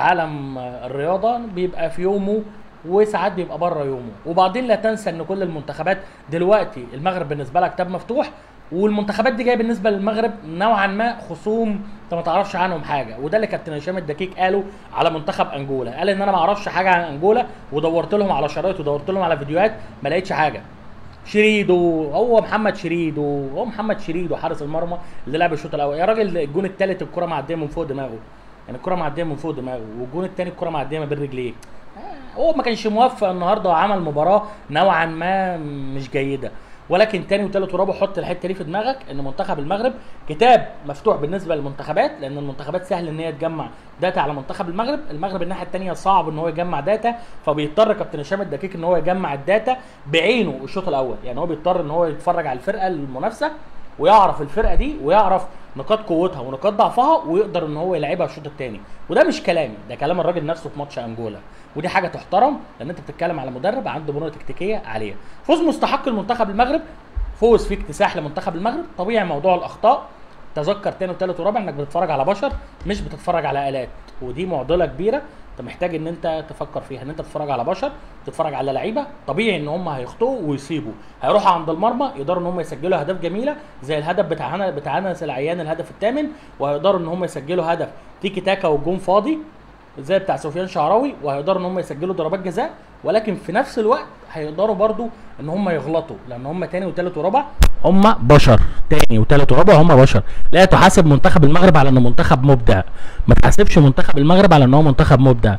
عالم الرياضه بيبقى في يومه وساعات بيبقى بره يومه وبعدين لا تنسى ان كل المنتخبات دلوقتي المغرب بالنسبه لها كتاب مفتوح والمنتخبات دي جايه بالنسبه للمغرب نوعا ما خصوم انت ما تعرفش عنهم حاجه وده اللي كابتن هشام الدقيق قاله على منتخب انجولا قال ان انا ما اعرفش حاجه عن انجولا ودورت لهم على شرايط ودورت لهم على فيديوهات ما لقيتش حاجه شريدو هو محمد شريدو هو محمد شريدو حارس المرمى اللي لعب الشوط الاول يا راجل الجون الثالث الكره معديه من فوق دماغه يعني الكره معديه من فوق دماغه والجون الثاني الكره معديه ما بين رجليه آه، هو ما كانش موفق النهارده وعمل مباراه نوعا ما مش جيده ولكن تاني وتالت ورابع حط الحته دي في دماغك ان منتخب المغرب كتاب مفتوح بالنسبه للمنتخبات لان المنتخبات سهل ان هي تجمع داتا على منتخب المغرب المغرب الناحيه الثانيه صعب ان هو يجمع داتا فبيضطر كابتن هشام الدقيق ان هو يجمع الداتا بعينه الشوط الاول يعني هو بيضطر ان هو يتفرج على الفرقه المنافسه ويعرف الفرقه دي ويعرف نقاط قوتها ونقاط ضعفها ويقدر ان هو يلعبها الشوط الثاني وده مش كلامي ده كلام الراجل نفسه في ماتش انجولا ودي حاجه تحترم لان انت بتتكلم على مدرب عنده مرونه تكتيكيه عاليه فوز مستحق المنتخب المغرب فوز في اكتساح لمنتخب المغرب طبيعي موضوع الاخطاء تذكر تاني وتالت ورابع انك بتتفرج على بشر مش بتتفرج على الات ودي معضله كبيره انت محتاج ان انت تفكر فيها ان انت تتفرج على بشر تتفرج على لعيبه طبيعي ان هم هيخطئوا ويصيبوا هيروحوا عند المرمى يقدروا ان هم يسجلوا اهداف جميله زي الهدف بتاع هنا بتاع انس العيان الهدف الثامن وهيقدروا ان هم يسجلوا هدف تيكي تاكا والجون فاضي زي بتاع سفيان شعراوي وهيقدروا ان هم يسجلوا ضربات جزاء ولكن في نفس الوقت هيقدروا برضو ان هم يغلطوا لان هم تاني وتالت ورابع هم بشر تاني وتالت ورابع هم بشر لا تحاسب منتخب المغرب على انه منتخب مبدع ما تحاسبش منتخب المغرب على ان هو منتخب مبدع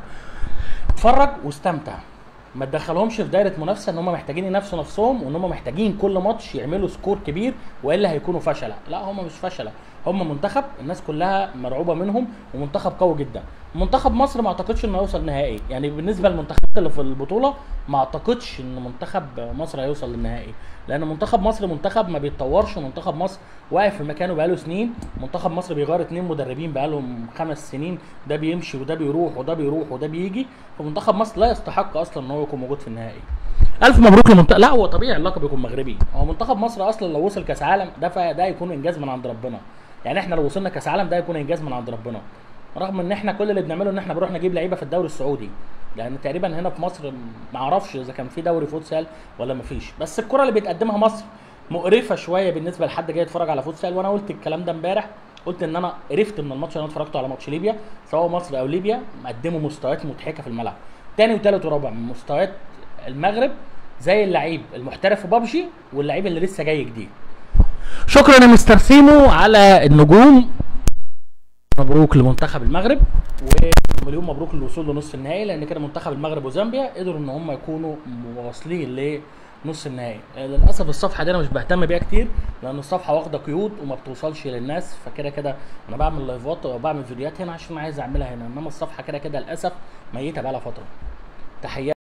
اتفرج واستمتع ما تدخلهمش في دايره منافسه ان هم محتاجين ينافسوا نفسهم وان هم محتاجين كل ماتش يعملوا سكور كبير والا هيكونوا فشله لا هم مش فشله هم منتخب الناس كلها مرعوبه منهم ومنتخب قوي جدا منتخب مصر ما اعتقدش انه هيوصل نهائي يعني بالنسبه للمنتخبات اللي في البطوله ما اعتقدش ان منتخب مصر هيوصل للنهائي لان منتخب مصر منتخب ما بيتطورش منتخب مصر واقف في مكانه بقاله سنين منتخب مصر بيغير اتنين مدربين بقالهم خمس سنين ده بيمشي وده بيروح وده بيروح وده بيجي فمنتخب مصر لا يستحق اصلا ان هو يكون موجود في النهائي الف مبروك لمنتخب لا هو طبيعي اللقب يكون مغربي هو منتخب مصر اصلا لو وصل كاس عالم ده ف- ده يكون انجاز من عند ربنا يعني احنا لو وصلنا كاس عالم ده يكون انجاز من عند ربنا رغم ان احنا كل اللي بنعمله ان احنا بنروح نجيب لعيبه في الدوري السعودي لان تقريبا هنا في مصر ما اعرفش اذا كان في دوري فوتسال ولا ما فيش بس الكره اللي بتقدمها مصر مقرفه شويه بالنسبه لحد جاي يتفرج على فوتسال وانا قلت الكلام ده امبارح قلت ان انا قرفت من الماتش اللي انا اتفرجته على ماتش ليبيا سواء مصر او ليبيا قدموا مستويات مضحكه في الملعب تاني وتالت ورابع من مستويات المغرب زي اللعيب المحترف في بابجي واللعيب اللي لسه جاي جديد شكرا يا مستر سيمو على النجوم مبروك لمنتخب المغرب ومليون مبروك للوصول لنصف النهائي لان كده منتخب المغرب وزامبيا قدروا ان هم يكونوا واصلين لنص النهائي للاسف الصفحه دي انا مش بهتم بيها كتير لان الصفحه واخده قيود وما بتوصلش للناس فكده كده انا بعمل لايفات وبعمل فيديوهات هنا عشان عايز اعملها هنا انما الصفحه كده كده للاسف ميته بقى لها فتره تحياتي